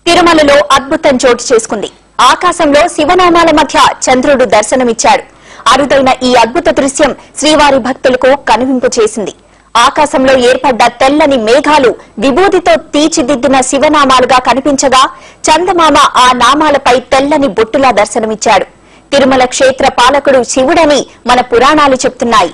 తిరుమలలో అద్భుతం చోటు చేసుకుంది ఆకాశంలో శివనామాల మధ్య చంద్రుడు దర్శనమిచ్చాడు అరుదైన ఈ అద్భుత దృశ్యం శ్రీవారి భక్తులకు కనువింపు చేసింది ఆకాశంలో ఏర్పడ్డ తెల్లని మేఘాలు విభూతితో తీర్చిదిద్దిన శివనామాలుగా కనిపించగా చందమామ ఆ నామాలపై తెల్లని బొట్టులా దర్శనమిచ్చాడు తిరుమల క్షేత్ర పాలకుడు శివుడని మన పురాణాలు చెప్తున్నాయి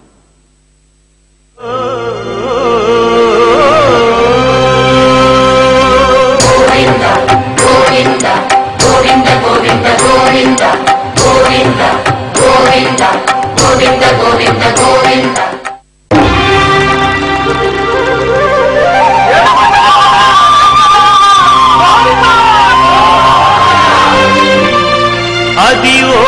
అది ఓ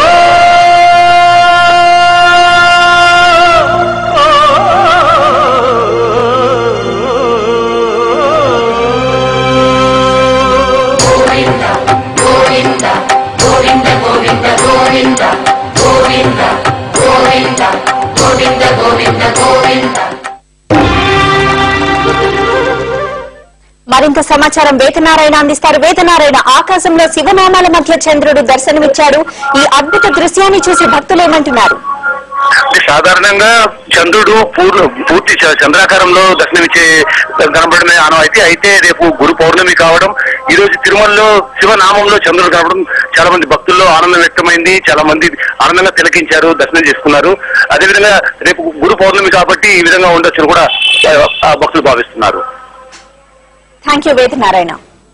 మరింత సమాచారం వేతనారాయణ అందిస్తారు వేతనారాయణ ఆకాశంలో శివనామాల మధ్య చంద్రుడు దర్శనమిచ్చాడు ఈ అద్భుత దృశ్యాన్ని చూసి భక్తులు ఏమంటున్నారు అంటే సాధారణంగా చంద్రుడు పూర్ణ పూర్తి చ- చంద్రాకారంలో దర్శనమిచ్చే కనబడమే ఆనవాయితీ అయితే రేపు గురు పౌర్ణమి కావడం ఈ రోజు తిరుమలలో శివనామంలో చంద్రుడు కనబడడం చాలా మంది భక్తుల్లో ఆనందం వ్యక్తమైంది చాలా మంది ఆనందంగా తిలకించారు దర్శనం చేసుకున్నారు అదేవిధంగా రేపు గురు పౌర్ణమి కాబట్టి ఈ విధంగా ఉండొచ్చు కూడా ఆ, ఆ భక్తులు భావిస్తున్నారు థ్యాంక్ యూ వేతనారాయణ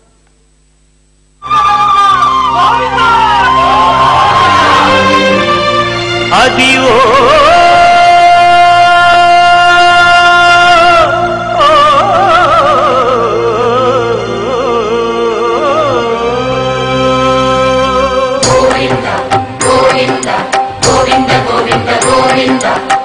అది ఓ గోవింద గోవింద గోవింద గోవింద